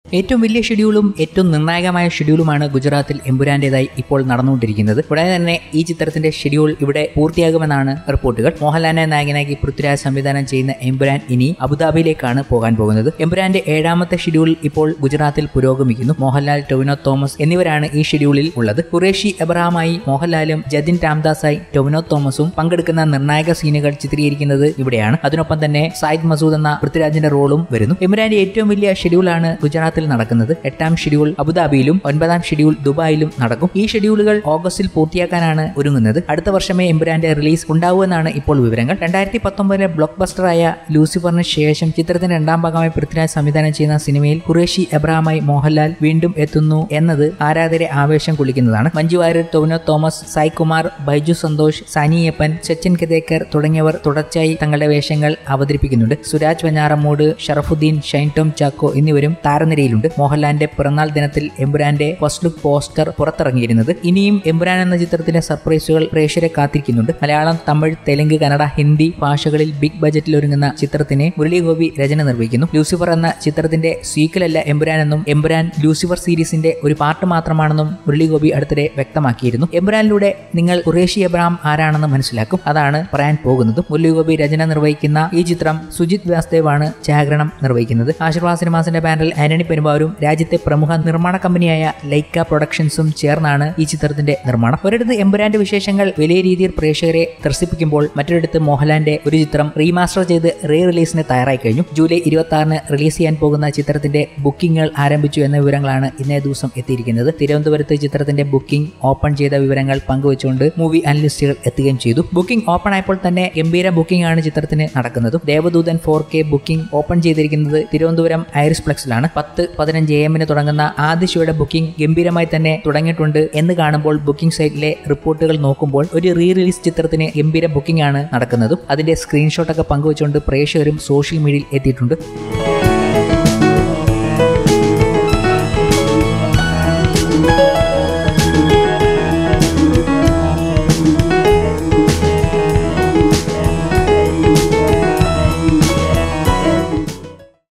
ഏറ്റവും വലിയ ഷെഡ്യൂളും ഏറ്റവും നിർണായകമായ ഷെഡ്യൂളുമാണ് ഗുജറാത്തിൽ എമ്പുരാന്റേതായി ഇപ്പോൾ നടന്നുകൊണ്ടിരിക്കുന്നത് കൂടാതെ തന്നെ ഈ ചിത്രത്തിന്റെ ഷെഡ്യൂൾ ഇവിടെ പൂർത്തിയാകുമെന്നാണ് റിപ്പോർട്ടുകൾ മോഹൻലാലിനെ നായകനാക്കി പൃഥ്വിരാജ് സംവിധാനം ചെയ്യുന്ന എമ്പുരാൻ ഇനി അബുദാബിയിലേക്കാണ് പോകാൻ പോകുന്നത് എമ്പുരാന്റെ ഏഴാമത്തെ ഷെഡ്യൂൾ ഇപ്പോൾ ഗുജറാത്തിൽ പുരോഗമിക്കുന്നു മോഹൻലാൽ ടൊവിനോ തോമസ് എന്നിവരാണ് ഈ ഷെഡ്യൂളിൽ ഉള്ളത് ഖുറേഷി എബ്രഹാമായി മോഹൻലാലും ജതിൻ രാംദാസായി ടൊവിനോ തോമസും പങ്കെടുക്കുന്ന നിർണായക സീനുകൾ ചിത്രീകരിക്കുന്നത് ഇവിടെയാണ് അതിനൊപ്പം തന്നെ സായിദ് മസൂദ് എന്ന പൃഥ്വിരാജിന്റെ റോളും വരുന്നു എമിറാന്റെ ഏറ്റവും വലിയ ഷെഡ്യൂളാണ് ഗുജറാത്തിൽ നടക്കുന്നത് എട്ടാം ഷെഡ്യൂൾ അബുദാബിയിലും ഒൻപതാം ഷെഡ്യൂൾ ദുബായിലും നടക്കും ഈ ഷെഡ്യൂളുകൾ ഓഗസ്റ്റിൽ പൂർത്തിയാക്കാനാണ് ഒരുങ്ങുന്നത് അടുത്ത വർഷമേ എമ്പുരാന്റെ റിലീസ് ഉണ്ടാവുമെന്നാണ് ഇപ്പോൾ വിവരങ്ങൾ രണ്ടായിരത്തി പത്തൊമ്പതിലെ ബ്ലോക്ക് ബസ്റ്ററായ ലൂസിഫറിന് ശേഷം ചിത്രത്തിന്റെ രണ്ടാം ഭാഗമായി പൃഥ്വിരാജ് സംവിധാനം ചെയ്യുന്ന സിനിമയിൽ ഖുറേഷി എബ്രഹാമായി മോഹൻലാൽ വീണ്ടും എത്തുന്നു എന്നത് ആരാധകരെ ആവേശം കൊള്ളിക്കുന്നതാണ് മഞ്ജു വാര്യർ ടൊവിനോ തോമസ് സായ് കുമാർ ബൈജു സന്തോഷ് സാനിയപ്പൻ സച്ചിൻ കദേക്കർ തുടങ്ങിയവർ തുടർച്ചയായി തങ്ങളുടെ വേഷങ്ങൾ അവതരിപ്പിക്കുന്നുണ്ട് സുരാജ് വഞ്ഞാറമ്മൂട് ഷറഫുദ്ദീൻ ഷൈൻ ടോം ചാക്കോ എന്നിവരും താരനിരയിലുണ്ട് മോഹൻലാലിന്റെ പിറന്നാൾ ദിനത്തിൽ എമ്പുരാന്റെ ഫസ്റ്റ് ലുക്ക് പോസ്റ്റർ പുറത്തിറങ്ങിയിരുന്നത് ഇനിയും എമ്പുരാൻ എന്ന ചിത്രത്തിന്റെ സർപ്രൈസുകൾ പ്രേക്ഷകരെ കാത്തിരിക്കുന്നുണ്ട് മലയാളം തമിഴ് തെലുങ്ക് കന്നഡ ഹിന്ദി ഭാഷകളിൽ ബിഗ് ബജറ്റിൽ ഒരുങ്ങുന്ന ചിത്രത്തിന് മുരളി ഗോപി രചന നിർവഹിക്കുന്നു ലൂസിഫർ എന്ന ചിത്രത്തിന്റെ സീക്വലല്ല എമ്പുരാൻ എന്നും എമ്പുരാൻ ലൂസിഫർ സീരീസിന്റെ ഒരു പാർട്ട് മാത്രമാണെന്നും മുരളി ഗോപി അടുത്തിടെ വ്യക്തമാക്കിയിരുന്നു എമ്പുരാനിലൂടെ നിങ്ങൾ ഖുറേഷി എബ്രഹാം ആരാണെന്ന് മനസ്സിലാക്കും അതാണ് പറയാൻ പോകുന്നതും മുരളി ഗോപി രചന നിർവഹിക്കുന്ന ഈ ചിത്രം സുജിത് വ്യാസ്ദേവ് ആണ് ഛായാഗ്രഹണം നിർവഹിക്കുന്നത് ആശീർവാദ് സിനിമാസിന്റെ ബാനറിൽ ആന്റണി പെരുമ്പാവൂരും രാജ്യത്തെ പ്രമുഖ നിർമ്മാണ കമ്പനിയായ ലൈക്ക പ്രൊഡക്ഷൻസും ചേർന്നാണ് ഈ ചിത്രത്തിന്റെ നിർമ്മാണം ഒരിടത്ത് എമ്പുരാന്റെ വിശേഷങ്ങൾ വലിയ രീതിയിൽ പ്രേക്ഷകരെ ത്രസിപ്പിക്കുമ്പോൾ മറ്റൊരിടത്ത് മോഹൻലാലിന്റെ ഒരു ചിത്രം റീമാസ്റ്റർ ചെയ്ത് റീ റിലീസിന് തയ്യാറായി കഴിഞ്ഞു ജൂലൈ ഇരുപത്തി ആറിന് റിലീസ് ചെയ്യാൻ പോകുന്ന ചിത്രത്തിന്റെ ബുക്കിംഗുകൾ ആരംഭിച്ചു എന്ന വിവരങ്ങളാണ് ഇന്നേ ദിവസം എത്തിയിരിക്കുന്നത് തിരുവനന്തപുരത്ത് ചിത്രത്തിന്റെ ബുക്കിംഗ് ഓപ്പൺ ചെയ്ത വിവരങ്ങൾ പങ്കുവച്ചുകൊണ്ട് മൂവി അനലിസ്റ്റുകൾ എത്തുകയും ചെയ്തു ബുക്കിംഗ് ഓപ്പൺ ആയപ്പോൾ തന്നെ ഗംഭീര ബുക്കിംഗ് ആണ് ചിത്രത്തിന് നടക്കുന്നതും Devadoothan four K booking open ചെയ്തിരിക്കുന്നത് തിരുവനന്തപുരം ഐറിസ് പ്ലക്സിലാണ് പത്ത് പതിനഞ്ച് എ എമ്മിന് തുടങ്ങുന്ന ആദ്യ ഷോയുടെ ബുക്കിംഗ് ഗംഭീരമായി തന്നെ തുടങ്ങിയിട്ടുണ്ട് എന്ന് കാണുമ്പോൾ ബുക്കിംഗ് സൈറ്റിലെ റിപ്പോർട്ടുകൾ നോക്കുമ്പോൾ ഒരു റീ റിലീസ് ചിത്രത്തിന് ഗംഭീര ബുക്കിംഗ് ആണ് നടക്കുന്നതും അതിന്റെ സ്ക്രീൻഷോട്ടൊക്കെ പങ്കുവച്ചുകൊണ്ട് പ്രേക്ഷകരും സോഷ്യൽ മീഡിയയിൽ എത്തിയിട്ടുണ്ട്